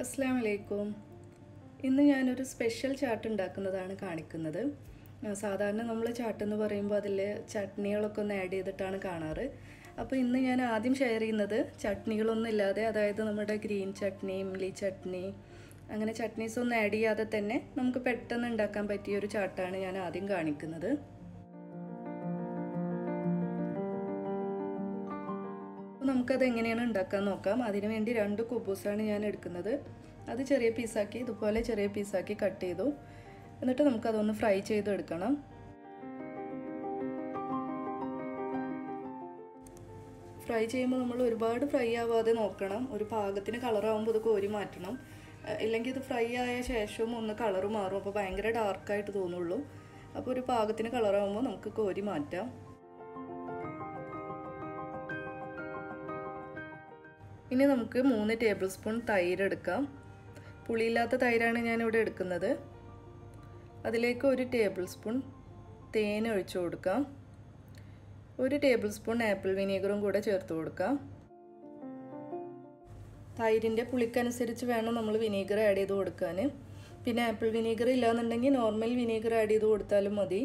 അസ്സാം വലൈക്കും ഇന്ന് ഞാനൊരു സ്പെഷ്യൽ ചാട്ട് ഉണ്ടാക്കുന്നതാണ് കാണിക്കുന്നത് ആ, സാധാരണ നമ്മൾ ചാട്ട് എന്ന് പറയുമ്പോൾ അതിൽ ചട്നികളൊക്കെ ഒന്ന് ആഡ് ചെയ്തിട്ടാണ് കാണാറ് അപ്പോൾ ഇന്ന് ഞാൻ ആദ്യം ഷെയർ ചെയ്യുന്നത് ചട്നികളൊന്നും ഇല്ലാതെ അതായത് നമ്മുടെ ഗ്രീൻ ചട്നി ഇംലി ചട്നി അങ്ങനെ ചട്നീസ് ഒന്നും ആഡ് ചെയ്യാതെ തന്നെ നമുക്ക് പെട്ടെന്ന് ഉണ്ടാക്കാൻ പറ്റിയ ഒരു ചാട്ടാണ് ഞാൻ ആദ്യം കാണിക്കുന്നത് അപ്പോൾ നമുക്കത് എങ്ങനെയാണ് ഉണ്ടാക്കാൻ നോക്കാം അതിനു വേണ്ടി രണ്ട് കുബൂസാണ് ഞാൻ എടുക്കുന്നത് അത് ചെറിയ പീസാക്കി ഇതുപോലെ ചെറിയ പീസാക്കി കട്ട് ചെയ്തു എന്നിട്ട് നമുക്കതൊന്ന് ഫ്രൈ ചെയ്തെടുക്കണം ഫ്രൈ ചെയ്യുമ്പോൾ നമ്മൾ ഒരുപാട് ഫ്രൈ ആവാതെ നോക്കണം ഒരു പാകത്തിന് കളറാകുമ്പോൾ ഇത് കോരി മാറ്റണം ഇല്ലെങ്കിൽ ഇത് ഫ്രൈ ആയ ശേഷവും ഒന്ന് കളറ് മാറും അപ്പോൾ ഭയങ്കര ഡാർക്കായിട്ട് തോന്നുള്ളൂ അപ്പോൾ ഒരു പാകത്തിന് കളറാകുമ്പോൾ നമുക്ക് കോരി മാറ്റാം ഇനി നമുക്ക് മൂന്ന് ടേബിൾ സ്പൂൺ തൈര് എടുക്കാം പുളിയില്ലാത്ത തൈരാണ് ഞാനിവിടെ എടുക്കുന്നത് അതിലേക്ക് ഒരു ടേബിൾ സ്പൂൺ തേൻ ഒഴിച്ചു കൊടുക്കാം ഒരു ടേബിൾ സ്പൂൺ ആപ്പിൾ വിനീഗറും കൂടെ ചേർത്ത് കൊടുക്കാം തൈരിൻ്റെ പുളിക്കനുസരിച്ച് വേണം നമ്മൾ വിനീഗർ ആഡ് ചെയ്ത് കൊടുക്കാൻ പിന്നെ ആപ്പിൾ വിനീഗർ ഇല്ലാന്നുണ്ടെങ്കിൽ നോർമൽ വിനീഗർ ആഡ് ചെയ്ത് കൊടുത്താലും മതി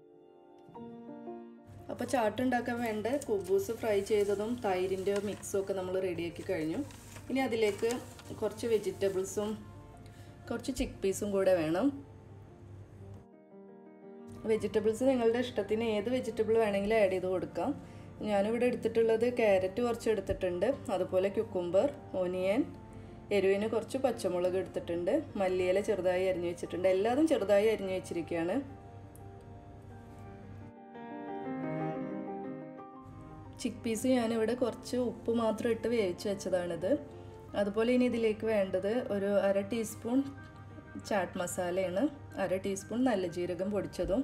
അപ്പോൾ ചാട്ടുണ്ടാക്കാൻ വേണ്ട കുബൂസ് ഫ്രൈ ചെയ്തതും തൈരിൻ്റെ മിക്സും ഒക്കെ നമ്മൾ റെഡിയാക്കി കഴിഞ്ഞു ഇനി അതിലേക്ക് കുറച്ച് വെജിറ്റബിൾസും കുറച്ച് ചിക്ക് പീസും കൂടെ വേണം വെജിറ്റബിൾസ് നിങ്ങളുടെ ഇഷ്ടത്തിന് ഏത് വെജിറ്റബിൾ വേണമെങ്കിലും ആഡ് ചെയ്ത് കൊടുക്കാം ഞാനിവിടെ എടുത്തിട്ടുള്ളത് ക്യാരറ്റ് കുറച്ച് എടുത്തിട്ടുണ്ട് അതുപോലെ ക്യുക്കുംബർ ഓനിയൻ എരിവിന് കുറച്ച് പച്ചമുളക് എടുത്തിട്ടുണ്ട് മല്ലിയില ചെറുതായി അരിഞ്ഞു വെച്ചിട്ടുണ്ട് എല്ലാതും ചെറുതായി അരിഞ്ഞു വെച്ചിരിക്കുകയാണ് ചിക്ക് പീസ് ഞാനിവിടെ കുറച്ച് ഉപ്പ് മാത്രം ഇട്ട് വേവിച്ച് വെച്ചതാണിത് അതുപോലെ ഇനി ഇതിലേക്ക് വേണ്ടത് ഒരു അര ടീസ്പൂൺ ചാട്ട് മസാലയാണ് അര ടീസ്പൂൺ നല്ല ജീരകം പൊടിച്ചതും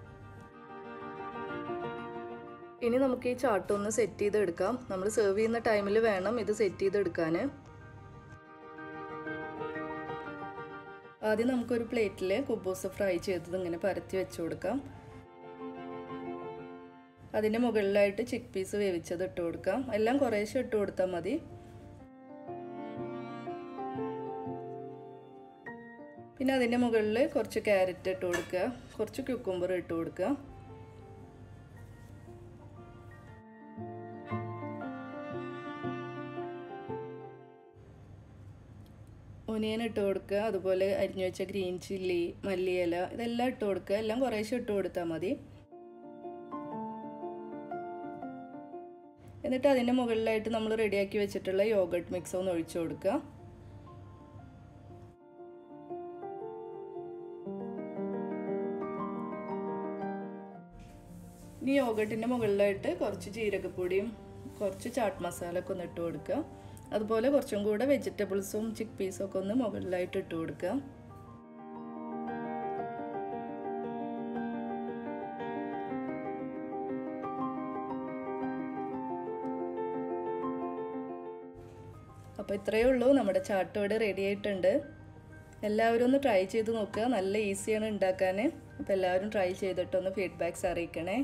ഇനി നമുക്ക് ഈ ചാട്ടൊന്ന് സെറ്റ് ചെയ്തെടുക്കാം നമ്മൾ സെർവ് ചെയ്യുന്ന ടൈമിൽ വേണം ഇത് സെറ്റ് ചെയ്തെടുക്കാൻ ആദ്യം നമുക്കൊരു പ്ലേറ്റിൽ കുബൂസ് ഫ്രൈ ചെയ്തത് ഇങ്ങനെ പരത്തി വെച്ച് കൊടുക്കാം അതിൻ്റെ മുകളിലായിട്ട് ചിക്ക് പീസ് വേവിച്ചത് ഇട്ട് കൊടുക്കാം എല്ലാം കുറേശ്ശെ ഇട്ട് കൊടുത്താൽ മതി പിന്നെ അതിൻ്റെ മുകളിൽ കുറച്ച് ക്യാരറ്റ് ഇട്ട് കൊടുക്കുക കുറച്ച് ക്യുക്കുംബർ ഇട്ട് കൊടുക്കുക ഒനിയൻ ഇട്ട് കൊടുക്കുക അതുപോലെ അരിഞ്ഞു വെച്ച ഗ്രീൻ ചില്ലി മല്ലിയില ഇതെല്ലാം ഇട്ട് കൊടുക്കുക എല്ലാം കുറേശ്ശെ ഇട്ട് കൊടുത്താൽ മതി എന്നിട്ട് അതിൻ്റെ മുകളിലായിട്ട് നമ്മൾ റെഡിയാക്കി വെച്ചിട്ടുള്ള യോഗട്ട് മിക്സ് ഒന്ന് ഒഴിച്ചു കൊടുക്കുക ഇനി യോഗട്ടിൻ്റെ മുകളിലായിട്ട് കുറച്ച് ജീരകപ്പൊടിയും കുറച്ച് ചാട്ട് മസാല ഒക്കെ ഒന്ന് ഇട്ട് കൊടുക്കുക അതുപോലെ കുറച്ചും കൂടെ വെജിറ്റബിൾസും ചിക്ക് പീസും ഒക്കെ ഒന്ന് മുകളിലായിട്ട് ഇട്ട് കൊടുക്കുക അപ്പോൾ ഇത്രയേ ഉള്ളൂ നമ്മുടെ ചാട്ട് ഇവിടെ റെഡി ആയിട്ടുണ്ട് എല്ലാവരും ഒന്ന് ട്രൈ ചെയ്ത് നോക്കുക നല്ല ഈസിയാണ് ഉണ്ടാക്കാൻ അപ്പോൾ എല്ലാവരും ട്രൈ ചെയ്തിട്ടൊന്ന് ഫീഡ്ബാക്ക്സ് അറിയിക്കണേ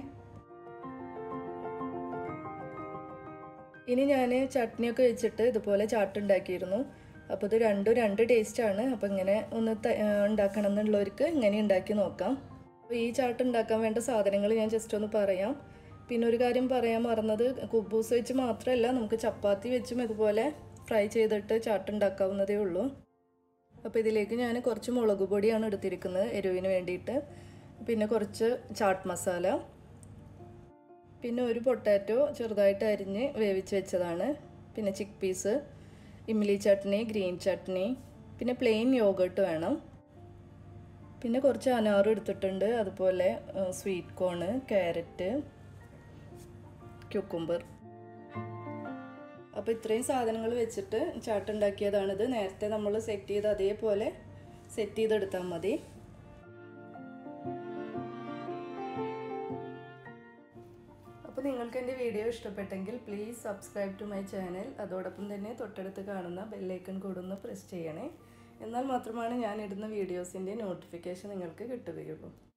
ഇനി ഞാൻ ചട്നിയൊക്കെ വെച്ചിട്ട് ഇതുപോലെ ചാട്ട് ഉണ്ടാക്കിയിരുന്നു അപ്പോൾ ഇത് രണ്ടും രണ്ട് ടേസ്റ്റാണ് അപ്പോൾ ഇങ്ങനെ ഒന്ന് ഉണ്ടാക്കണം എന്നുള്ളവർക്ക് ഇങ്ങനെ ഉണ്ടാക്കി നോക്കാം അപ്പോൾ ഈ ചാട്ട് ഉണ്ടാക്കാൻ വേണ്ട സാധനങ്ങൾ ഞാൻ ജസ്റ്റ് ഒന്ന് പറയാം പിന്നെ ഒരു കാര്യം പറയാൻ മറന്നത് കുബൂസ് വെച്ച് മാത്രമല്ല നമുക്ക് ചപ്പാത്തി വെച്ചും ഇതുപോലെ ഫ്രൈ ചെയ്തിട്ട് ചാട്ടുണ്ടാക്കാവുന്നതേ ഉള്ളൂ അപ്പോൾ ഇതിലേക്ക് ഞാൻ കുറച്ച് മുളക് പൊടിയാണ് എടുത്തിരിക്കുന്നത് എരിവിന് വേണ്ടിയിട്ട് പിന്നെ കുറച്ച് ചാട്ട് മസാല പിന്നെ ഒരു പൊട്ടാറ്റോ ചെറുതായിട്ട് അരിഞ്ഞ് വേവിച്ച് വെച്ചതാണ് പിന്നെ chick peas imli chutney green chutney പിന്നെ പ്ലെയിൻ യോഗട്ട് വേണം പിന്നെ കുറച്ച് അനാറ് എടുത്തിട്ടുണ്ട് അതുപോലെ സ്വീറ്റ് കോണ് ക്യാരറ്റ് ക്യൂക്കുംബർ അപ്പോൾ ഇത്രയും സാധനങ്ങൾ വെച്ചിട്ട് ചാട്ടുണ്ടാക്കിയതാണിത് നേരത്തെ നമ്മൾ സെറ്റ് ചെയ്ത് അതേപോലെ സെറ്റ് ചെയ്തെടുത്താൽ മതി അപ്പോൾ നിങ്ങൾക്ക് എൻ്റെ വീഡിയോ ഇഷ്ടപ്പെട്ടെങ്കിൽ please subscribe to my channel അതോടൊപ്പം തന്നെ തൊട്ടടുത്ത് കാണുന്ന ബെല്ലൈക്കൺ കൂടെ ഒന്ന് പ്രസ് ചെയ്യണേ എന്നാൽ മാത്രമാണ് ഞാൻ ഇടുന്ന വീഡിയോസിൻ്റെ നോട്ടിഫിക്കേഷൻ നിങ്ങൾക്ക് കിട്ടുകയുള്ളൂ